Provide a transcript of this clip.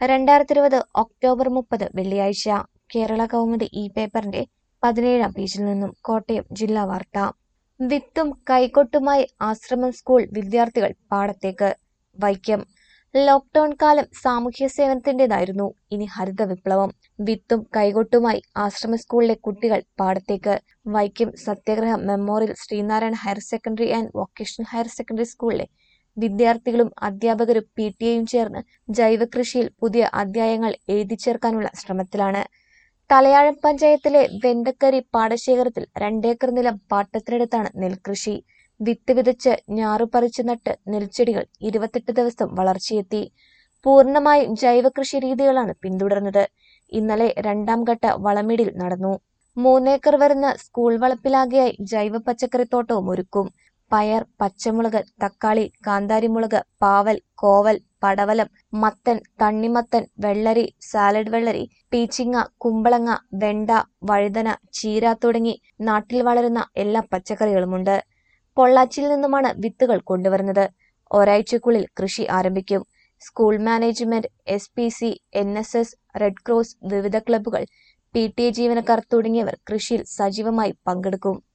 രണ്ടായിരത്തി ഇരുപത് ഒക്ടോബർ മുപ്പത് വെള്ളിയാഴ്ച കേരള കൗമുദി ഈ പേപ്പറിന്റെ പതിനേഴാം പേജിൽ നിന്നും കോട്ടയം ജില്ലാ വാർത്ത വിത്തും കൈകൊട്ടുമായി ആശ്രമം സ്കൂൾ വിദ്യാർത്ഥികൾ പാടത്തേക്ക് വൈക്കം ലോക്ക്ഡൌൺ കാലം സാമൂഹ്യ സേവനത്തിന്റേതായിരുന്നു ഇനി ഹരിത വിപ്ലവം വിത്തും കൈകൊട്ടുമായി ആശ്രമ സ്കൂളിലെ കുട്ടികൾ പാടത്തേക്ക് Vaikom Satyagraha memorial Sreenarayana higher secondary and vocational higher secondary സ്കൂളിലെ വിദ്യാർത്ഥികളും അധ്യാപകരും പി ടി എയും ചേർന്ന് ജൈവകൃഷിയിൽ പുതിയ അധ്യായങ്ങൾ എഴുതി ചേർക്കാനുള്ള ശ്രമത്തിലാണ് തലയാഴം പഞ്ചായത്തിലെ വെണ്ടക്കരി പാടശേഖരത്തിൽ രണ്ടേക്കർ നിലം പാട്ടത്തിനെടുത്താണ് നെൽകൃഷി വിത്ത് വിതച്ച് ഞാറു പറിച്ചു നട്ട് നെൽച്ചെടികൾ ഇരുപത്തെട്ട് ദിവസം വളർച്ചയെത്തി പൂർണ്ണമായും ജൈവകൃഷി രീതികളാണ് പിന്തുടർന്നത് ഇന്നലെ രണ്ടാം ഘട്ട വളമിടിൽ നടന്നു മൂന്നേക്കർ വരുന്ന സ്കൂൾ വളപ്പിലാകെയായി ജൈവ പച്ചക്കറിത്തോട്ടവും ഒരുക്കും പയർ പച്ചമുളക് തക്കാളി കാന്താരിമുളക് പാവൽ കോവൽ പടവലം മത്തൻ തണ്ണിമത്തൻ വെള്ളരി സാലഡ് വെള്ളരി പീച്ചിങ്ങ കുമ്പളങ്ങ വെണ്ട വഴുതന ചീര തുടങ്ങി നാട്ടിൽ വളരുന്ന എല്ലാ പച്ചക്കറികളുമുണ്ട് പൊള്ളാച്ചിയിൽ നിന്നുമാണ് വിത്തുകൾ കൊണ്ടുവരുന്നത് ഒരാഴ്ചക്കുള്ളിൽ കൃഷി ആരംഭിക്കും school management S P C N S S red cross വിവിധ ക്ലബ്ബുകൾ പി ടി എ ജീവനക്കാർ തുടങ്ങിയവർ കൃഷിയിൽ സജീവമായി പങ്കെടുക്കും